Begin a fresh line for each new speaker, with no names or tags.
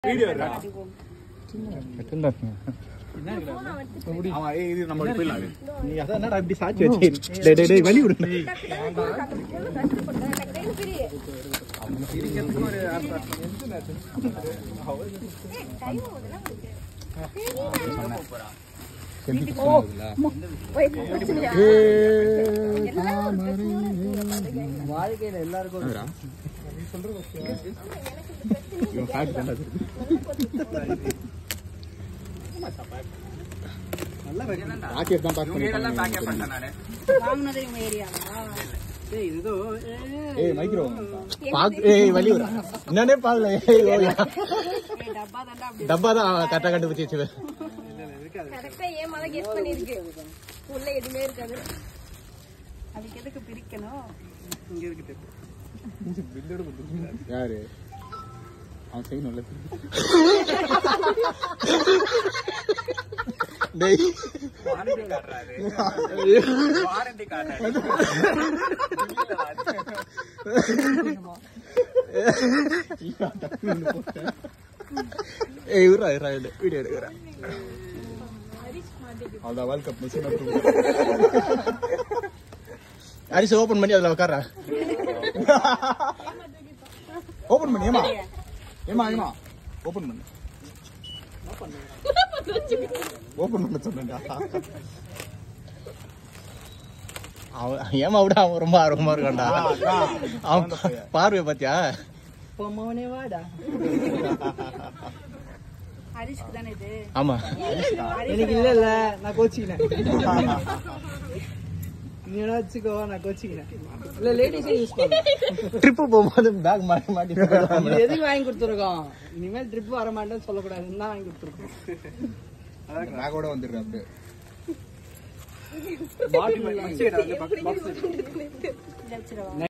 ஆமா, ஏய், இது நம்ம இப்படி போயிடலாம். நீ அதான் என்னடா இப்படி சாட்சி வச்சு டேய், டேய், டேய், வலி விடு
வாழ்க்கையில எல்லாருக்கும்
இவன் fact தான்டா இது. Packet தான் pack பண்ணிருக்காங்க.
வாங்கினது இவங்க ஏரியாவா
ஏய், இது ஏதோ,
ஏய், micro. பாக்கு- ஏய், வலி விடு. என்னன்னே பார்க்கல. ஏய், ஓயா.
ஏய், டப்பா தாண்டா அப்படி
டப்பா தான் கரெக்டா கண்டுபிடிச்சு
கரெக்டா ஏமாத கெஸ் பண்ணிருக்கு உள்ள எதுவுமே இருக்காது அதுக்கு எதுக்கு பிரிக்கணும்
இங்க இருக்கு
யாரு அவன் செய்யணும்ல டேய்
வாரண்டி காட்டுறாரு வாரண்டி காட்டுறாரு
ஏய் இவரா இவரா இல்ல வீடியோ எடுக்கிறேன் அவ்வளோ வேர்ல்ட் கப் மிஷின் அரிசி ஓபன் பண்ணி அதுல உட்கார ஓபன் பண்ணி ஏமா ஏமா ஏமா ஓபன் பண்ணு ஓபன் பண்ண சொன்னா அவன் ஏமா விட அவன் ரொம்ப ஆர்வமா இருக்கான்டா அவன் பார்வை பாத்தியா
பொம்மவனே வாடா
ஹரிஷ்க்கு தானே இது
ஆமா
எனக்கு இல்ல இல்ல நான் கோச்சிக்கினேன் நீ வேணா வச்சுக்கோ நான் கோச்சிக்கினேன் இல்ல லேடிஸே யூஸ் பண்ணு
ட்ரிப்பு போகும்போது பேக் மாட்டி மாட்டி
இது எதுக்கு வாங்கி கொடுத்துருக்கோம் இனிமேல் ட்ரிப் வர மாட்டேன்னு சொல்லக்கூடாதுன்னு தான் வாங்கி கொடுத்துருக்கோம்
நான் கூட வந்துடுறேன் அப்படியே
பாட்டில்
இதை வச்சிடவா